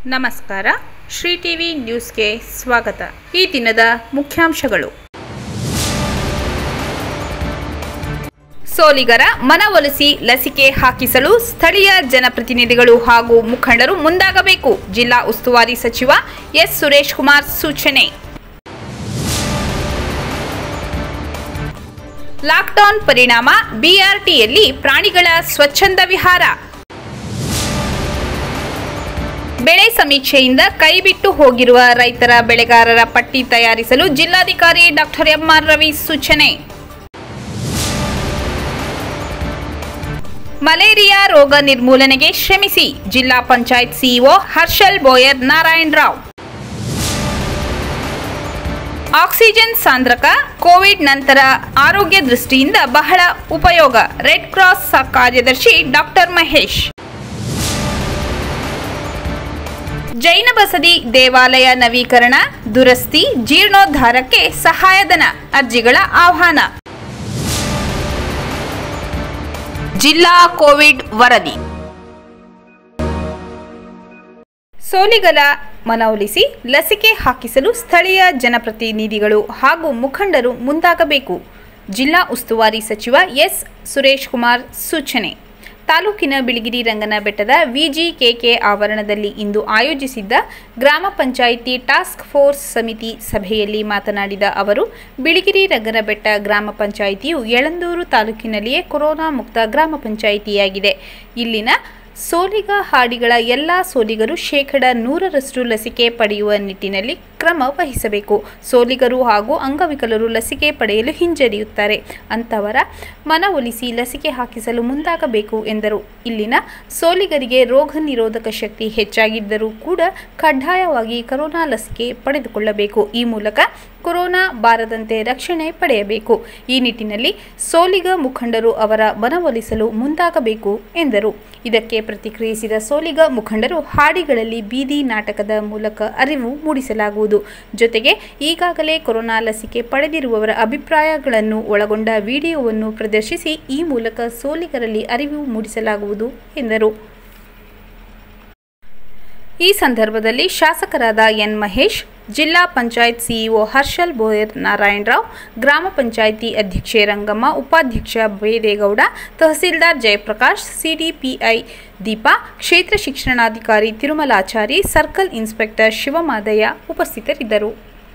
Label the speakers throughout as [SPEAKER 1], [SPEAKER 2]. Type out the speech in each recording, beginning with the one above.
[SPEAKER 1] ನಮಸ್ಕಾರ ಶ್ರೀ ಟಿವಿ ನ್ಯೂಸ್ಗೆ ಸ್ವಾಗತ ಈ ದಿನದ ಮುಖ್ಯಾಂಶಗಳು ಸೋಲಿಗರ ಮನವೊಲಿಸಿ ಲಸಿಕೆ ಹಾಕಿಸಲು ಸ್ಥಳೀಯ ಜನಪ್ರತಿನಿಧಿಗಳು ಹಾಗೂ ಮುಖಂಡರು ಮುಂದಾಗಬೇಕು ಜಿಲ್ಲಾ ಉಸ್ತುವಾರಿ ಸಚಿವ ಎಸ್ ಸುರೇಶ್ ಕುಮಾರ್ ಸೂಚನೆ ಲಾಕ್ಡೌನ್ ಪರಿಣಾಮ ಬಿಆರ್ಟಿಯಲ್ಲಿ ಪ್ರಾಣಿಗಳ ಸ್ವಚ್ಛಂದ ವಿಹಾರ ಬೆಳೆ ಸಮೀಕ್ಷೆಯಿಂದ ಕೈಬಿಟ್ಟು ಹೋಗಿರುವ ರೈತರ ಬೆಳೆಗಾರರ ಪಟ್ಟಿ ತಯಾರಿಸಲು ಜಿಲ್ಲಾಧಿಕಾರಿ ಡಾಕ್ಟರ್ ಎಂಆರ್ ರವಿ ಸೂಚನೆ ಮಲೇರಿಯಾ ರೋಗ ನಿರ್ಮೂಲನೆಗೆ ಶ್ರಮಿಸಿ ಜಿಲ್ಲಾ ಪಂಚಾಯತ್ ಸಿಇಒ ಹರ್ಷಲ್ ಬೋಯರ್ ನಾರಾಯಣ್ ರಾವ್ ಆಕ್ಸಿಜನ್ ಸಾಂದ್ರಕ ಕೋವಿಡ್ ನಂತರ ಆರೋಗ್ಯ ದೃಷ್ಟಿಯಿಂದ ಬಹಳ ಉಪಯೋಗ ರೆಡ್ ಕ್ರಾಸ್ ಕಾರ್ಯದರ್ಶಿ ಡಾಕ್ಟರ್ ಮಹೇಶ್ ಜೈನ ಬಸದಿ ದೇವಾಲಯ ನವೀಕರಣ ದುರಸ್ತಿ ಜೀರ್ಣೋದ್ಧಾರಕ್ಕೆ ಸಹಾಯಧನ ಅರ್ಜಿಗಳ ಆಹ್ವಾನ ಜಿಲ್ಲಾ ಕೋವಿಡ್ ವರದಿ ಸೋಲಿಗರ ಮನವೊಲಿಸಿ ಲಸಿಕೆ ಹಾಕಿಸಲು ಸ್ಥಳೀಯ ಜನಪ್ರತಿನಿಧಿಗಳು ಹಾಗೂ ಮುಖಂಡರು ಮುಂದಾಗಬೇಕು ಜಿಲ್ಲಾ ಉಸ್ತುವಾರಿ ಸಚಿವ ಎಸ್ ಸುರೇಶ್ ಕುಮಾರ್ ಸೂಚನೆ ತಾಲೂಕಿನ ಬಿಳಿಗಿರಿ ರಂಗನ ಬೆಟ್ಟದ ವಿಜಿಕೆಕೆ ಆವರಣದಲ್ಲಿ ಇಂದು ಆಯೋಜಿಸಿದ್ದ ಗ್ರಾಮ ಪಂಚಾಯಿತಿ ಟಾಸ್ಕ್ ಫೋರ್ಸ್ ಸಮಿತಿ ಸಭೆಯಲ್ಲಿ ಮಾತನಾಡಿದ ಅವರು ಬಿಳಿಗಿರಿ ರಂಗನ ಬೆಟ್ಟ ಗ್ರಾಮ ಪಂಚಾಯಿತಿಯು ಯಳಂದೂರು ತಾಲೂಕಿನಲ್ಲಿಯೇ ಕೊರೋನಾ ಮುಕ್ತ ಗ್ರಾಮ ಪಂಚಾಯಿತಿಯಾಗಿದೆ ಇಲ್ಲಿನ ಸೋಲಿಗ ಹಾಡಿಗಳ ಎಲ್ಲ ಸೋಲಿಗರು ಶೇಕಡ ನೂರರಷ್ಟು ಲಸಿಕೆ ಪಡೆಯುವ ನಿಟ್ಟಿನಲ್ಲಿ ಕ್ರಮ ವಹಿಸಬೇಕು ಸೋಲಿಗರು ಹಾಗೂ ಅಂಗವಿಕಲರು ಲಸಿಕೆ ಪಡೆಯಲು ಹಿಂಜರಿಯುತ್ತಾರೆ ಅಂತವರ ಮನವೊಲಿಸಿ ಲಸಿಕೆ ಹಾಕಿಸಲು ಮುಂದಾಗಬೇಕು ಎಂದರು ಇಲ್ಲಿನ ಸೋಲಿಗರಿಗೆ ರೋಗ ನಿರೋಧಕ ಶಕ್ತಿ ಹೆಚ್ಚಾಗಿದ್ದರೂ ಕೂಡ ಕಡ್ಡಾಯವಾಗಿ ಕೊರೋನಾ ಲಸಿಕೆ ಪಡೆದುಕೊಳ್ಳಬೇಕು ಈ ಮೂಲಕ ಕೊರೋನಾ ಬಾರದಂತೆ ರಕ್ಷಣೆ ಪಡೆಯಬೇಕು ಈ ನಿಟ್ಟಿನಲ್ಲಿ ಸೋಲಿಗ ಮುಖಂಡರು ಅವರ ಮನವೊಲಿಸಲು ಮುಂದಾಗಬೇಕು ಎಂದರು ಇದಕ್ಕೆ ಪ್ರತಿಕ್ರಿಯಿಸಿದ ಸೋಲಿಗ ಮುಖಂಡರು ಹಾಡಿಗಳಲ್ಲಿ ಬೀದಿ ನಾಟಕದ ಮೂಲಕ ಅರಿವು ಮೂಡಿಸಲಾಗುವುದು ಜೊತೆಗೆ ಈಗಾಗಲೇ ಕೊರೋನಾ ಲಸಿಕೆ ಪಡೆದಿರುವವರ ಅಭಿಪ್ರಾಯಗಳನ್ನು ಒಳಗೊಂಡ ವಿಡಿಯೋವನ್ನು ಪ್ರದರ್ಶಿಸಿ ಈ ಮೂಲಕ ಸೋಲಿಗರಲ್ಲಿ ಅರಿವು ಮೂಡಿಸಲಾಗುವುದು ಎಂದರು ಈ ಸಂದರ್ಭದಲ್ಲಿ ಶಾಸಕರಾದ ಎನ್ ಮಹೇಶ್ ಜಿಲ್ಲಾ ಪಂಚಾಯತ್ ಸಿಇಒ ಹರ್ಷಲ್ ಬೋಯರ್ ನಾರಾಯಣ್ ರಾವ್ ಗ್ರಾಮ ಪಂಚಾಯಿತಿ ಅಧ್ಯಕ್ಷೆ ರಂಗಮ್ಮ ಉಪಾಧ್ಯಕ್ಷ ಬೇದೇಗೌಡ ತಹಸೀಲ್ದಾರ್ ಜಯಪ್ರಕಾಶ್ ಸಿಡಿಪಿಐ ದೀಪಾ ಕ್ಷೇತ್ರ ಶಿಕ್ಷಣಾಧಿಕಾರಿ ತಿರುಮಲಾಚಾರಿ ಸರ್ಕಲ್ ಇನ್ಸ್ಪೆಕ್ಟರ್ ಶಿವಮಾದಯ್ಯ ಉಪಸ್ಥಿತರಿದ್ದರು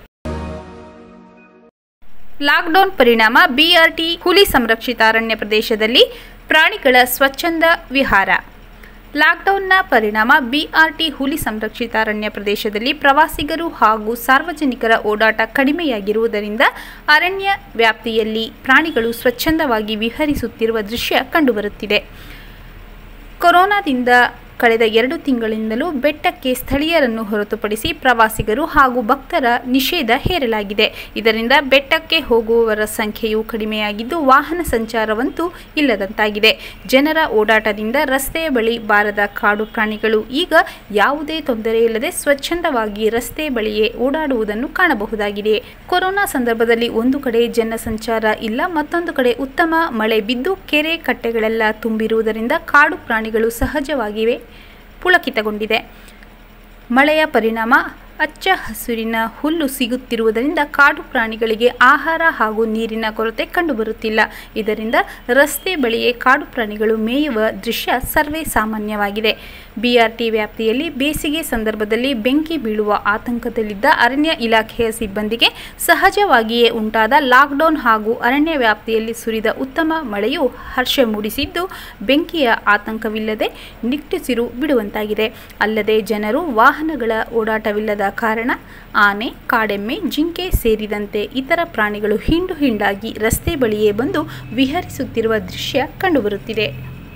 [SPEAKER 1] ಲಾಕ್ಡೌನ್ ಪರಿಣಾಮ ಬಿಆರ್ಟಿ ಹುಲಿ ಸಂರಕ್ಷಿತ ಅರಣ್ಯ ಪ್ರದೇಶದಲ್ಲಿ ಪ್ರಾಣಿಗಳ ಸ್ವಚ್ಛಂದ ವಿಹಾರ ಲಾಕ್ಡೌನ್ನ ಪರಿಣಾಮ ಬಿಆರ್ಟಿ ಹುಲಿ ಸಂರಕ್ಷಿತ ಅರಣ್ಯ ಪ್ರದೇಶದಲ್ಲಿ ಪ್ರವಾಸಿಗರು ಹಾಗೂ ಸಾರ್ವಜನಿಕರ ಓಡಾಟ ಕಡಿಮೆಯಾಗಿರುವುದರಿಂದ ಅರಣ್ಯ ವ್ಯಾಪ್ತಿಯಲ್ಲಿ ಪ್ರಾಣಿಗಳು ಸ್ವಚ್ಛಂದವಾಗಿ ವಿಹರಿಸುತ್ತಿರುವ ದೃಶ್ಯ ಕಂಡುಬರುತ್ತಿದೆ ಕೊರೋನಾದಿಂದ ಕಳೆದ ಎರಡು ತಿಂಗಳಿಂದಲೂ ಬೆಟ್ಟಕ್ಕೆ ಸ್ಥಳೀಯರನ್ನು ಹೊರತುಪಡಿಸಿ ಪ್ರವಾಸಿಗರು ಹಾಗೂ ಭಕ್ತರ ನಿಷೇಧ ಹೇರಲಾಗಿದೆ ಇದರಿಂದ ಬೆಟ್ಟಕ್ಕೆ ಹೋಗುವವರ ಸಂಖ್ಯೆಯು ಕಡಿಮೆಯಾಗಿದ್ದು ವಾಹನ ಸಂಚಾರವಂತೂ ಇಲ್ಲದಂತಾಗಿದೆ ಜನರ ಓಡಾಟದಿಂದ ರಸ್ತೆಯ ಬಳಿ ಬಾರದ ಕಾಡು ಪ್ರಾಣಿಗಳು ಈಗ ಯಾವುದೇ ತೊಂದರೆ ಇಲ್ಲದೆ ಸ್ವಚ್ಛಂದವಾಗಿ ರಸ್ತೆ ಬಳಿಯೇ ಓಡಾಡುವುದನ್ನು ಕಾಣಬಹುದಾಗಿದೆ ಕೊರೋನಾ ಸಂದರ್ಭದಲ್ಲಿ ಒಂದು ಕಡೆ ಜನಸಂಚಾರ ಇಲ್ಲ ಮತ್ತೊಂದು ಕಡೆ ಉತ್ತಮ ಮಳೆ ಬಿದ್ದು ಕೆರೆ ಕಟ್ಟೆಗಳೆಲ್ಲ ತುಂಬಿರುವುದರಿಂದ ಕಾಡು ಪ್ರಾಣಿಗಳು ಸಹಜವಾಗಿವೆ ಪುಳಕಿತಗೊಂಡಿದೆ ಮಳೆಯ ಪರಿಣಾಮ ಹಚ್ಚ ಹಸುರಿನ ಹುಲ್ಲು ಸಿಗುತ್ತಿರುವುದರಿಂದ ಕಾಡು ಪ್ರಾಣಿಗಳಿಗೆ ಆಹಾರ ಹಾಗೂ ನೀರಿನ ಕೊರತೆ ಕಂಡುಬರುತ್ತಿಲ್ಲ ಇದರಿಂದ ರಸ್ತೆ ಬಳಿಯೇ ಕಾಡು ಪ್ರಾಣಿಗಳು ಮೇಯುವ ದೃಶ್ಯ ಸರ್ವೇ ಸಾಮಾನ್ಯವಾಗಿದೆ ಬಿಆರ್ಟಿ ವ್ಯಾಪ್ತಿಯಲ್ಲಿ ಬೇಸಿಗೆ ಸಂದರ್ಭದಲ್ಲಿ ಬೆಂಕಿ ಬೀಳುವ ಆತಂಕದಲ್ಲಿದ್ದ ಅರಣ್ಯ ಇಲಾಖೆಯ ಸಿಬ್ಬಂದಿಗೆ ಸಹಜವಾಗಿಯೇ ಉಂಟಾದ ಲಾಕ್ಡೌನ್ ಹಾಗೂ ಅರಣ್ಯ ವ್ಯಾಪ್ತಿಯಲ್ಲಿ ಸುರಿದ ಉತ್ತಮ ಮಳೆಯು ಹರ್ಷ ಮೂಡಿಸಿದ್ದು ಬೆಂಕಿಯ ಆತಂಕವಿಲ್ಲದೆ ನಿಟ್ಟುಸಿರು ಬಿಡುವಂತಾಗಿದೆ ಅಲ್ಲದೆ ಜನರು ವಾಹನಗಳ ಓಡಾಟವಿಲ್ಲದ ಕಾರಣ ಆನೆ ಕಾಡೆಮ್ಮೆ ಜಿಂಕೆ ಸೇರಿದಂತೆ ಇತರ ಪ್ರಾಣಿಗಳು ಹಿಂಡು ಹಿಂಡಾಗಿ ರಸ್ತೆ ಬಳಿಯೇ ಬಂದು ವಿಹರಿಸುತ್ತಿರುವ ದೃಶ್ಯ ಕಂಡುಬರುತ್ತಿದೆ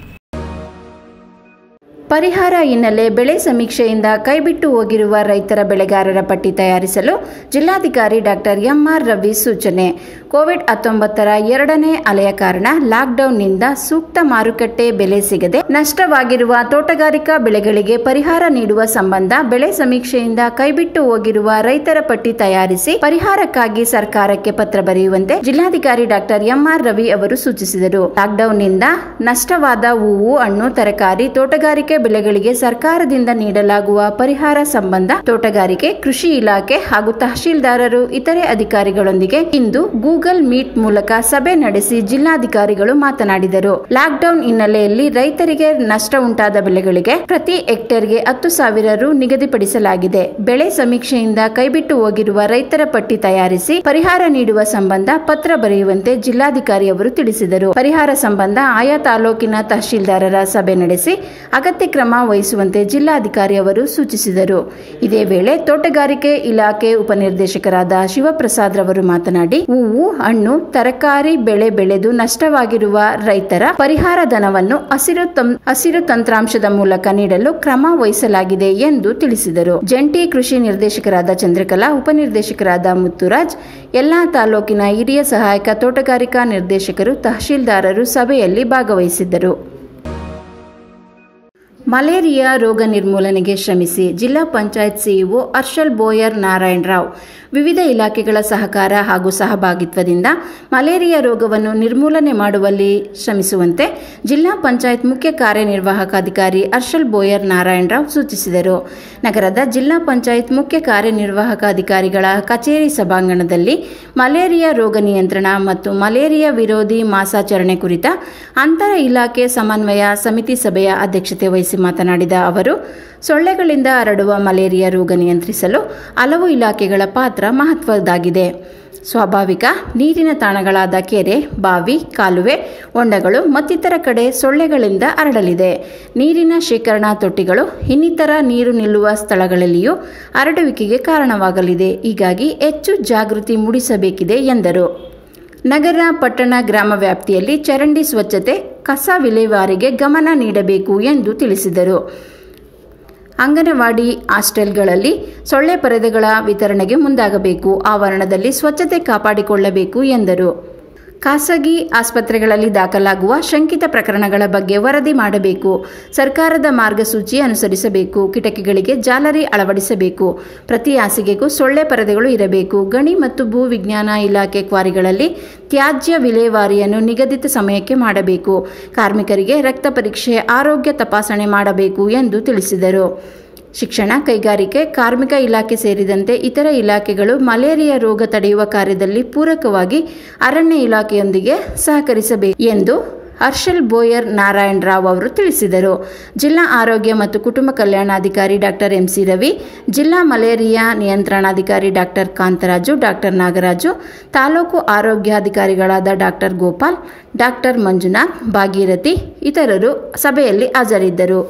[SPEAKER 2] ಪರಿಹಾರ ಹಿನ್ನೆಲೆ ಬೆಳೆ ಸಮೀಕ್ಷೆಯಿಂದ ಕೈಬಿಟ್ಟು ಹೋಗಿರುವ ರೈತರ ಬೆಳೆಗಾರರ ಪಟ್ಟಿ ತಯಾರಿಸಲು ಜಿಲ್ಲಾಧಿಕಾರಿ ಡಾಕ್ಟರ್ ಎಂಆರ್ ರವಿ ಸೂಚನೆ ಕೋವಿಡ್ ಹತ್ತೊಂಬತ್ತರ ಎರಡನೇ ಅಲೆಯ ಕಾರಣ ಲಾಕ್ಡೌನ್ನಿಂದ ಸೂಕ್ತ ಮಾರುಕಟ್ಟೆ ಬೆಲೆ ಸಿಗದೆ ನಷ್ಟವಾಗಿರುವ ತೋಟಗಾರಿಕಾ ಬೆಳೆಗಳಿಗೆ ಪರಿಹಾರ ನೀಡುವ ಸಂಬಂಧ ಬೆಳೆ ಸಮೀಕ್ಷೆಯಿಂದ ಕೈಬಿಟ್ಟು ಹೋಗಿರುವ ರೈತರ ಪಟ್ಟಿ ತಯಾರಿಸಿ ಪರಿಹಾರಕ್ಕಾಗಿ ಸರ್ಕಾರಕ್ಕೆ ಪತ್ರ ಬರೆಯುವಂತೆ ಜಿಲ್ಲಾಧಿಕಾರಿ ಡಾಕ್ಟರ್ ಎಂಆರ್ ರವಿ ಅವರು ಸೂಚಿಸಿದರು ಲಾಕ್ಡೌನ್ನಿಂದ ನಷ್ಟವಾದ ಹೂವು ಹಣ್ಣು ತರಕಾರಿ ತೋಟಗಾರಿಕೆ ಬೆಳೆಗಳಿಗೆ ಸರ್ಕಾರದಿಂದ ನೀಡಲಾಗುವ ಪರಿಹಾರ ಸಂಬಂಧ ತೋಟಗಾರಿಕೆ ಕೃಷಿ ಇಲಾಖೆ ಹಾಗೂ ತಹಶೀಲ್ದಾರರು ಇತರೆ ಅಧಿಕಾರಿಗಳೊಂದಿಗೆ ಇಂದು ಗೂಗಲ್ ಮೀಟ್ ಮೂಲಕ ಸಭೆ ನಡೆಸಿ ಜಿಲ್ಲಾಧಿಕಾರಿಗಳು ಮಾತನಾಡಿದರು ಲಾಕ್ಡೌನ್ ಹಿನ್ನೆಲೆಯಲ್ಲಿ ರೈತರಿಗೆ ನಷ್ಟ ಉಂಟಾದ ಬೆಳೆಗಳಿಗೆ ಪ್ರತಿ ಹೆಕ್ಟೇರ್ಗೆ ಹತ್ತು ಸಾವಿರ ರು ನಿಗದಿಪಡಿಸಲಾಗಿದೆ ಬೆಳೆ ಸಮೀಕ್ಷೆಯಿಂದ ಕೈಬಿಟ್ಟು ಹೋಗಿರುವ ರೈತರ ಪಟ್ಟಿ ತಯಾರಿಸಿ ಪರಿಹಾರ ನೀಡುವ ಸಂಬಂಧ ಪತ್ರ ಬರೆಯುವಂತೆ ಜಿಲ್ಲಾಧಿಕಾರಿ ಅವರು ತಿಳಿಸಿದರು ಪರಿಹಾರ ಸಂಬಂಧ ಆಯಾ ತಾಲೂಕಿನ ತಹಶೀಲ್ದಾರರ ಸಭೆ ನಡೆಸಿ ಅಗತ್ಯ ಕ್ರಮ ವಹಿಸುವಂತೆ ಜಿಲ್ಲಾಧಿಕಾರಿ ಅವರು ಸೂಚಿಸಿದರು ಇದೇ ವೇಳೆ ತೋಟಗಾರಿಕೆ ಇಲಾಖೆ ಉಪನಿರ್ದೇಶಕರಾದ ಶಿವಪ್ರಸಾದ್ ರವರು ಮಾತನಾಡಿ ಹೂವು ಹಣ್ಣು ತರಕಾರಿ ಬೆಳೆ ಬೆಳೆದು ನಷ್ಟವಾಗಿರುವ ರೈತರ ಪರಿಹಾರ ಧನವನ್ನು ಹಸಿರು ತಂ- ಹಸಿರು ತಂತ್ರಾಂಶದ ಮೂಲಕ ನೀಡಲು ಕ್ರಮ ವಹಿಸಲಾಗಿದೆ ಎಂದು ತಿಳಿಸಿದರು ಜಂಟಿ ಕೃಷಿ ನಿರ್ದೇಶಕರಾದ ಚಂದ್ರಕಲಾ ಉಪನಿರ್ದೇಶಕರಾದ ಮುತ್ತುರಾಜ್ ಎಲ್ಲಾ ತಾಲೂಕಿನ ಹಿರಿಯ ಸಹಾಯಕ ತೋಟಗಾರಿಕಾ ನಿರ್ದೇಶಕರು ತಹಶೀಲ್ದಾರರು ಸಭೆಯಲ್ಲಿ ಭಾಗವಹಿಸಿದ್ದರು ಮಲೇರಿಯಾ ರೋಗ ನಿರ್ಮೂಲನೆಗೆ ಶ್ರಮಿಸಿ ಜಿಲ್ಲಾ ಪಂಚಾಯತ್ ಸಿಇಒ ಹರ್ಷಲ್ ಬೋಯರ್ ನಾರಾಯಣ್ ರಾವ್ ವಿವಿಧ ಇಲಾಖೆಗಳ ಸಹಕಾರ ಹಾಗೂ ಸಹಭಾಗಿತ್ವದಿಂದ ಮಲೇರಿಯಾ ರೋಗವನ್ನು ನಿರ್ಮೂಲನೆ ಮಾಡುವಲ್ಲಿ ಶ್ರಮಿಸುವಂತೆ ಜಿಲ್ಲಾ ಪಂಚಾಯತ್ ಮುಖ್ಯ ಕಾರ್ಯನಿರ್ವಾಹಕಾಧಿಕಾರಿ ಹರ್ಷಲ್ ಬೋಯರ್ ನಾರಾಯಣ್ ರಾವ್ ಸೂಚಿಸಿದರು ನಗರದ ಜಿಲ್ಲಾ ಪಂಚಾಯತ್ ಮುಖ್ಯ ಕಾರ್ಯನಿರ್ವಾಹಕಾಧಿಕಾರಿಗಳ ಕಚೇರಿ ಸಭಾಂಗಣದಲ್ಲಿ ಮಲೇರಿಯಾ ರೋಗ ನಿಯಂತ್ರಣ ಮತ್ತು ಮಲೇರಿಯಾ ವಿರೋಧಿ ಮಾಸಾಚರಣೆ ಕುರಿತ ಅಂತರ ಇಲಾಖೆ ಸಮನ್ವಯ ಸಮಿತಿ ಸಭೆಯ ಅಧ್ಯಕ್ಷತೆ ವಹಿಸಿ ಮಾತನಾಡಿದ ಅವರು ಸೊಳ್ಳೆಗಳಿಂದ ಹರಡುವ ಮಲೇರಿಯಾ ರೋಗ ನಿಯಂತ್ರಿಸಲು ಹಲವು ಇಲಾಖೆಗಳ ಪಾತ್ರ ಮಹತ್ವದ್ದಾಗಿದೆ ಸ್ವಾಭಾವಿಕ ನೀರಿನ ತಾಣಗಳಾದ ಕೆರೆ ಬಾವಿ ಕಾಲುವೆ ಹೊಂಡಗಳು ಮತ್ತಿತರ ಕಡೆ ಸೊಳ್ಳೆಗಳಿಂದ ಹರಡಲಿದೆ ನೀರಿನ ಶೇಖರಣಾ ತೊಟ್ಟಿಗಳು ಇನ್ನಿತರ ನೀರು ನಿಲ್ಲುವ ಸ್ಥಳಗಳಲ್ಲಿಯೂ ಹರಡುವಿಕೆಗೆ ಕಾರಣವಾಗಲಿದೆ ಹೀಗಾಗಿ ಹೆಚ್ಚು ಜಾಗೃತಿ ಮೂಡಿಸಬೇಕಿದೆ ಎಂದರು ನಗರ ಪಟ್ಟಣ ಗ್ರಾಮ ವ್ಯಾಪ್ತಿಯಲ್ಲಿ ಚರಂಡಿ ಸ್ವಚ್ಛತೆ ಕಸ ವಿಲೇವಾರಿಗೆ ಗಮನ ನೀಡಬೇಕು ಎಂದು ತಿಳಿಸಿದರು ಅಂಗನವಾಡಿ ಹಾಸ್ಟೆಲ್ಗಳಲ್ಲಿ ಸೊಳ್ಳೆ ಪರದೆಗಳ ವಿತರಣೆಗೆ ಮುಂದಾಗಬೇಕು ಆವರಣದಲ್ಲಿ ಸ್ವಚ್ಛತೆ ಕಾಪಾಡಿಕೊಳ್ಳಬೇಕು ಎಂದರು ಖಾಸಗಿ ಆಸ್ಪತ್ರೆಗಳಲ್ಲಿ ದಾಖಲಾಗುವ ಶಂಕಿತ ಪ್ರಕರಣಗಳ ಬಗ್ಗೆ ವರದಿ ಮಾಡಬೇಕು ಸರ್ಕಾರದ ಮಾರ್ಗಸೂಚಿ ಅನುಸರಿಸಬೇಕು ಕಿಟಕಿಗಳಿಗೆ ಜಾಲರಿ ಅಳವಡಿಸಬೇಕು ಪ್ರತಿ ಹಾಸಿಗೆಗೂ ಸೊಳ್ಳೆ ಪರದೆಗಳು ಇರಬೇಕು ಗಣಿ ಮತ್ತು ಭೂ ವಿಜ್ಞಾನ ಇಲಾಖೆ ಕ್ವಾರಿಗಳಲ್ಲಿ ತ್ಯಾಜ್ಯ ವಿಲೇವಾರಿಯನ್ನು ನಿಗದಿತ ಸಮಯಕ್ಕೆ ಮಾಡಬೇಕು ಕಾರ್ಮಿಕರಿಗೆ ರಕ್ತ ಪರೀಕ್ಷೆ ಆರೋಗ್ಯ ತಪಾಸಣೆ ಮಾಡಬೇಕು ಎಂದು ತಿಳಿಸಿದರು ಶಿಕ್ಷಣ ಕೈಗಾರಿಕೆ ಕಾರ್ಮಿಕ ಇಲಾಖೆ ಸೇರಿದಂತೆ ಇತರ ಇಲಾಖೆಗಳು ಮಲೇರಿಯಾ ರೋಗ ತಡೆಯುವ ಕಾರ್ಯದಲ್ಲಿ ಪೂರಕವಾಗಿ ಅರಣ್ಯ ಇಲಾಖೆಯೊಂದಿಗೆ ಸಹಕರಿಸಬೇಕು ಎಂದು ಹರ್ಷಲ್ ಬೋಯರ್ ನಾರಾಯಣ್ ರಾವ್ ಅವರು ತಿಳಿಸಿದರು ಜಿಲ್ಲಾ ಆರೋಗ್ಯ ಮತ್ತು ಕುಟುಂಬ ಕಲ್ಯಾಣಾಧಿಕಾರಿ ಡಾಕ್ಟರ್ ಎಂಸಿ ರವಿ ಜಿಲ್ಲಾ ಮಲೇರಿಯಾ ನಿಯಂತ್ರಣಾಧಿಕಾರಿ ಡಾಕ್ಟರ್ ಕಾಂತರಾಜು ಡಾಕ್ಟರ್ ನಾಗರಾಜು ತಾಲೂಕು ಆರೋಗ್ಯಾಧಿಕಾರಿಗಳಾದ ಡಾಕ್ಟರ್ ಗೋಪಾಲ್ ಡಾಕ್ಟರ್ ಮಂಜುನಾಥ್ ಭಾಗೀರಥಿ ಇತರರು ಸಭೆಯಲ್ಲಿ ಹಾಜರಿದ್ದರು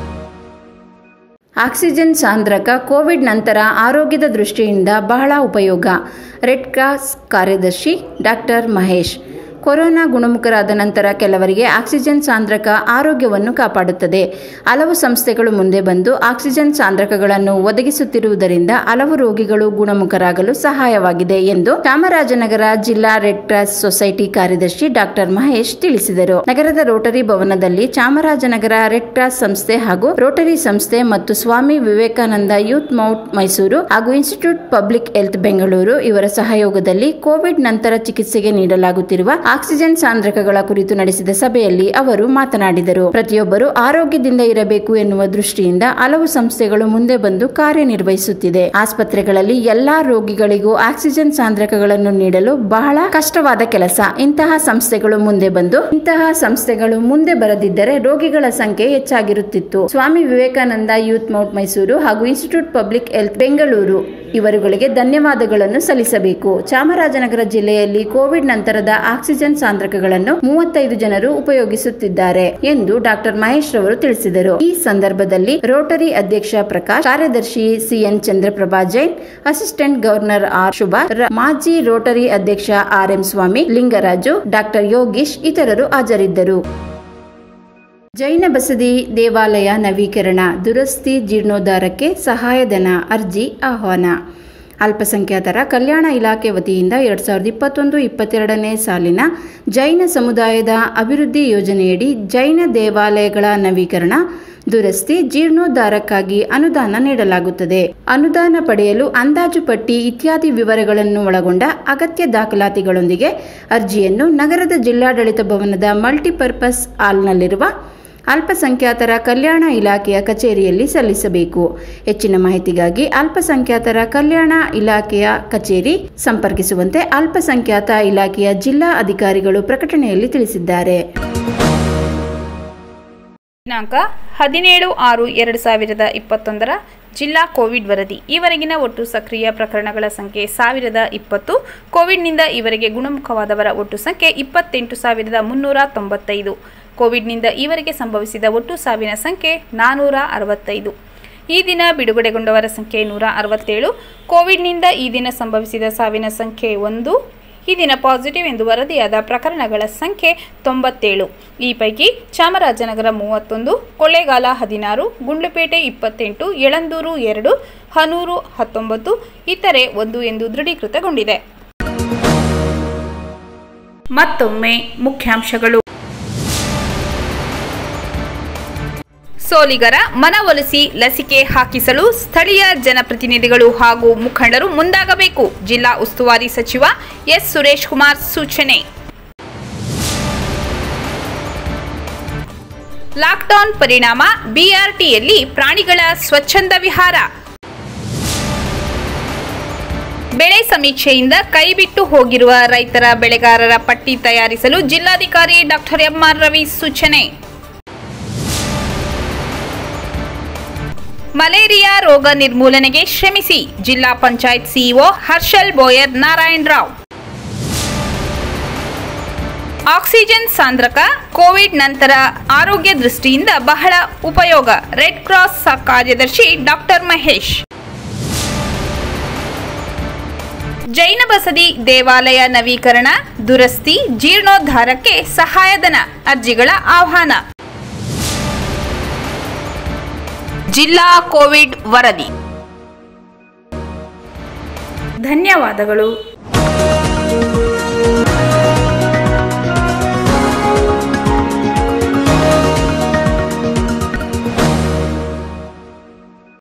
[SPEAKER 2] ಆಕ್ಸಿಜನ್ ಸಾಂದ್ರಕ ಕೋವಿಡ್ ನಂತರ ಆರೋಗ್ಯದ ದೃಷ್ಟಿಯಿಂದ ಬಹಳ ಉಪಯೋಗ ರೆಡ್ ಕ್ರಾಸ್ ಕಾರ್ಯದರ್ಶಿ ಡಾಕ್ಟರ್ ಮಹೇಶ್ ಕೊರೋನಾ ಗುಣಮುಖರಾದ ನಂತರ ಕೆಲವರಿಗೆ ಆಕ್ಸಿಜನ್ ಸಾಂದ್ರಕ ಆರೋಗ್ಯವನ್ನು ಕಾಪಾಡುತ್ತದೆ ಹಲವು ಸಂಸ್ಥೆಗಳು ಮುಂದೆ ಬಂದು ಆಕ್ಸಿಜನ್ ಸಾಂದ್ರಕಗಳನ್ನು ಒದಗಿಸುತ್ತಿರುವುದರಿಂದ ಹಲವು ರೋಗಿಗಳು ಗುಣಮುಖರಾಗಲು ಸಹಾಯವಾಗಿದೆ ಎಂದು ಚಾಮರಾಜನಗರ ಜಿಲ್ಲಾ ರೆಡ್ ಕ್ರಾಸ್ ಸೊಸೈಟಿ ಕಾರ್ಯದರ್ಶಿ ಡಾಕ್ಟರ್ ಮಹೇಶ್ ತಿಳಿಸಿದರು ನಗರದ ರೋಟರಿ ಭವನದಲ್ಲಿ ಚಾಮರಾಜನಗರ ರೆಡ್ ಕ್ರಾಸ್ ಸಂಸ್ಥೆ ಹಾಗೂ ರೋಟರಿ ಸಂಸ್ಥೆ ಮತ್ತು ಸ್ವಾಮಿ ವಿವೇಕಾನಂದ ಯೂತ್ ಮೌಟ್ ಮೈಸೂರು ಹಾಗೂ ಇನ್ಸ್ಟಿಟ್ಯೂಟ್ ಪಬ್ಲಿಕ್ ಹೆಲ್ತ್ ಬೆಂಗಳೂರು ಇವರ ಸಹಯೋಗದಲ್ಲಿ ಕೋವಿಡ್ ನಂತರ ಚಿಕಿತ್ಸೆಗೆ ನೀಡಲಾಗುತ್ತಿರುವ ಆಕ್ಸಿಜನ್ ಸಾಂದ್ರಕಗಳ ಕುರಿತು ನಡೆಸಿದ ಸಭೆಯಲ್ಲಿ ಅವರು ಮಾತನಾಡಿದರು ಪ್ರತಿಯೊಬ್ಬರು ಆರೋಗ್ಯದಿಂದ ಇರಬೇಕು ಎನ್ನುವ ದೃಷ್ಟಿಯಿಂದ ಹಲವು ಸಂಸ್ಥೆಗಳು ಮುಂದೆ ಬಂದು ಕಾರ್ಯನಿರ್ವಹಿಸುತ್ತಿದೆ ಆಸ್ಪತ್ರೆಗಳಲ್ಲಿ ಎಲ್ಲಾ ರೋಗಿಗಳಿಗೂ ಆಕ್ಸಿಜನ್ ಸಾಂದ್ರಕಗಳನ್ನು ನೀಡಲು ಬಹಳ ಕಷ್ಟವಾದ ಕೆಲಸ ಇಂತಹ ಸಂಸ್ಥೆಗಳು ಮುಂದೆ ಬಂದು ಇಂತಹ ಸಂಸ್ಥೆಗಳು ಮುಂದೆ ಬರದಿದ್ದರೆ ರೋಗಿಗಳ ಸಂಖ್ಯೆ ಹೆಚ್ಚಾಗಿರುತ್ತಿತ್ತು ಸ್ವಾಮಿ ವಿವೇಕಾನಂದ ಯೂತ್ ಮೌಟ್ ಮೈಸೂರು ಹಾಗೂ ಇನ್ಸ್ಟಿಟ್ಯೂಟ್ ಪಬ್ಲಿಕ್ ಹೆಲ್ತ್ ಬೆಂಗಳೂರು ಇವರುಗಳಿಗೆ ಧನ್ಯವಾದಗಳನ್ನು ಸಲ್ಲಿಸಬೇಕು ಚಾಮರಾಜನಗರ ಜಿಲ್ಲೆಯಲ್ಲಿ ಕೋವಿಡ್ ನಂತರದ ಆಕ್ಸಿಜನ್ ಸಾಂದ್ರಕಗಳನ್ನು ಮೂವತ್ತೈದು ಜನರು ಉಪಯೋಗಿಸುತ್ತಿದ್ದಾರೆ ಎಂದು ಡಾಕ್ಟರ್ ಮಹೇಶ್ ರವರು ತಿಳಿಸಿದರು ಈ ಸಂದರ್ಭದಲ್ಲಿ ರೋಟರಿ ಅಧ್ಯಕ್ಷ ಪ್ರಕಾಶ್ ಕಾರ್ಯದರ್ಶಿ CN Chandraprabha Jain assistant governor R Shubha ರ- ಮಾಜಿ ರೋಟರಿ ಅಧ್ಯಕ್ಷ R M Swamy Lingaraju doctor Yogish ಇತರರು ಹಾಜರಿದ್ದರು ಜೈನ ಬಸದಿ ದೇವಾಲಯ ನವೀಕರಣ ದುರಸ್ತಿ ಜೀರ್ಣೋದ್ಧಾರಕ್ಕೆ ಸಹಾಯಧನ ಅರ್ಜಿ ಆಹ್ವಾನ ಅಲ್ಪಸಂಖ್ಯಾತರ ಕಲ್ಯಾಣ ಇಲಾಖೆ ವತಿಯಿಂದ ಎರಡು ಸಾವಿರದ ಇಪ್ಪತ್ತೊಂದು ಇಪ್ಪತ್ತೆರಡನೇ ಸಾಲಿನ ಜೈನ ಸಮುದಾಯದ ಅಭಿವೃದ್ಧಿ ಯೋಜನೆಯಡಿ ಜೈನ ದೇವಾಲಯಗಳ ನವೀಕರಣ ದುರಸ್ತಿ ಜೀರ್ಣೋದ್ಧಾರಕ್ಕಾಗಿ ಅನುದಾನ ನೀಡಲಾಗುತ್ತದೆ ಅನುದಾನ ಪಡೆಯಲು ಅಂದಾಜು ಪಟ್ಟಿ ಇತ್ಯಾದಿ ವಿವರಗಳನ್ನು ಒಳಗೊಂಡ ಅಗತ್ಯ ದಾಖಲಾತಿಗಳೊಂದಿಗೆ ಅರ್ಜಿಯನ್ನು ನಗರದ ಜಿಲ್ಲಾಡಳಿತ ಭವನದ ಮಲ್ಟಿಪರ್ಪಸ್ ಹಾಲ್ನಲ್ಲಿರುವ ಅಲ್ಪಸಂಖ್ಯಾತರ ಕಲ್ಯಾಣ ಇಲಾಖೆಯ ಕಚೇರಿಯಲ್ಲಿ ಸಲ್ಲಿಸಬೇಕು ಹೆಚ್ಚಿನ ಮಾಹಿತಿಗಾಗಿ ಅಲ್ಪಸಂಖ್ಯಾತರ ಕಲ್ಯಾಣ ಇಲಾಖೆಯ ಕಚೇರಿ ಸಂಪರ್ಕಿಸುವಂತೆ ಅಲ್ಪಸಂಖ್ಯಾತ ಇಲಾಖೆಯ ಜಿಲ್ಲಾ ಅಧಿಕಾರಿಗಳು ಪ್ರಕಟಣೆಯಲ್ಲಿ ತಿಳಿಸಿದ್ದಾರೆ
[SPEAKER 1] ದಿನಾಂಕ ಹದಿನೇಳು ಆರು ಎರಡು ಸಾವಿರದ ಇಪ್ಪತ್ತೊಂದರ ಜಿಲ್ಲಾ ಕೋವಿಡ್ ವರದಿ ಈವರೆಗಿನ ಒಟ್ಟು ಸಕ್ರಿಯ ಪ್ರಕರಣಗಳ ಸಂಖ್ಯೆ ಸಾವಿರದ ಇಪ್ಪತ್ತು ಕೋವಿಡ್ನಿಂದ ಈವರೆಗೆ ಗುಣಮುಖವಾದವರ ಒಟ್ಟು ಸಂಖ್ಯೆ ಇಪ್ಪತ್ತೆಂಟು ಸಾವಿರದ ಮುನ್ನೂರ ತೊಂಬತ್ತೈದು ಕೋವಿಡ್ನಿಂದ ಈವರೆಗೆ ಸಂಭವಿಸಿದ ಒಟ್ಟು ಸಾವಿನ ಸಂಖ್ಯೆ ನಾನ್ನೂರ ಅರವತ್ತೈದು ಈ ದಿನ ಬಿಡುಗಡೆಗೊಂಡವರ ಸಂಖ್ಯೆ ನೂರ ಅರವತ್ತೇಳು ಕೋವಿಡ್ನಿಂದ ಈ ದಿನ ಸಂಭವಿಸಿದ ಸಾವಿನ ಸಂಖ್ಯೆ ಒಂದು ಈ ದಿನ ಪಾಸಿಟಿವ್ ಎಂದು ವರದಿಯಾದ ಪ್ರಕರಣಗಳ ಸಂಖ್ಯೆ ತೊಂಬತ್ತೇಳು ಈ ಪೈಕಿ ಚಾಮರಾಜನಗರ ಮೂವತ್ತೊಂದು ಕೊಳ್ಳೇಗಾಲ ಹದಿನಾರು ಗುಂಡ್ಲುಪೇಟೆ ಇಪ್ಪತ್ತೆಂಟು ಯಳಂದೂರು ಎರಡು ಹನೂರು ಹತ್ತೊಂಬತ್ತು ಇತರೆ ಒಂದು ಎಂದು ದೃಢೀಕೃತಗೊಂಡಿದೆ ಮತ್ತೊಮ್ಮೆ ಮುಖ್ಯಾಂಶಗಳು ಸೋಲಿಗರ ಮನವೊಲಿಸಿ ಲಸಿಕೆ ಹಾಕಿಸಲು ಸ್ಥಳೀಯ ಜನಪ್ರತಿನಿಧಿಗಳು ಹಾಗೂ ಮುಖಂಡರು ಮುಂದಾಗಬೇಕು ಜಿಲ್ಲಾ ಉಸ್ತುವಾರಿ ಸಚಿವ ಎಸ್ ಸುರೇಶ್ ಕುಮಾರ್ ಸೂಚನೆ ಲಾಕ್ಡೌನ್ ಪರಿಣಾಮ ಬಿಆರ್ಟಿಯಲ್ಲಿ ಪ್ರಾಣಿಗಳ ಸ್ವಚ್ಛಂದ ವಿಹಾರ ಬೆಳೆ ಸಮೀಕ್ಷೆಯಿಂದ ಕೈಬಿಟ್ಟು ಹೋಗಿರುವ ರೈತರ ಬೆಳೆಗಾರರ ಪಟ್ಟಿ ತಯಾರಿಸಲು ಜಿಲ್ಲಾಧಿಕಾರಿ ಡಾಕ್ಟರ್ ಎಂಆರ್ ರವಿ ಸೂಚನೆ ಮಲೇರಿಯಾ ರೋಗ ನಿರ್ಮೂಲನೆಗೆ ಶ್ರಮಿಸಿ ಜಿಲ್ಲಾ ಪಂಚಾಯತ್ ಸಿಇಒ ಹರ್ಷಲ್ ಬೋಯರ್ ನಾರಾಯಣ್ ರಾವ್ ಆಕ್ಸಿಜನ್ ಸಾಂದ್ರಕ ಕೋವಿಡ್ ನಂತರ ಆರೋಗ್ಯ ದೃಷ್ಟಿಯಿಂದ ಬಹಳ ಉಪಯೋಗ ರೆಡ್ ಕ್ರಾಸ್ ಕಾರ್ಯದರ್ಶಿ ಡಾಕ್ಟರ್ ಮಹೇಶ್ ಜೈನ ಬಸದಿ ದೇವಾಲಯ ನವೀಕರಣ ದುರಸ್ತಿ ಜೀರ್ಣೋದ್ಧಾರಕ್ಕೆ ಸಹಾಯಧನ ಅರ್ಜಿಗಳ ಆಹ್ವಾನ ಜಿಲ್ಲಾ ಕೋವಿಡ್ ವರದಿ ಧನ್ಯವಾದಗಳು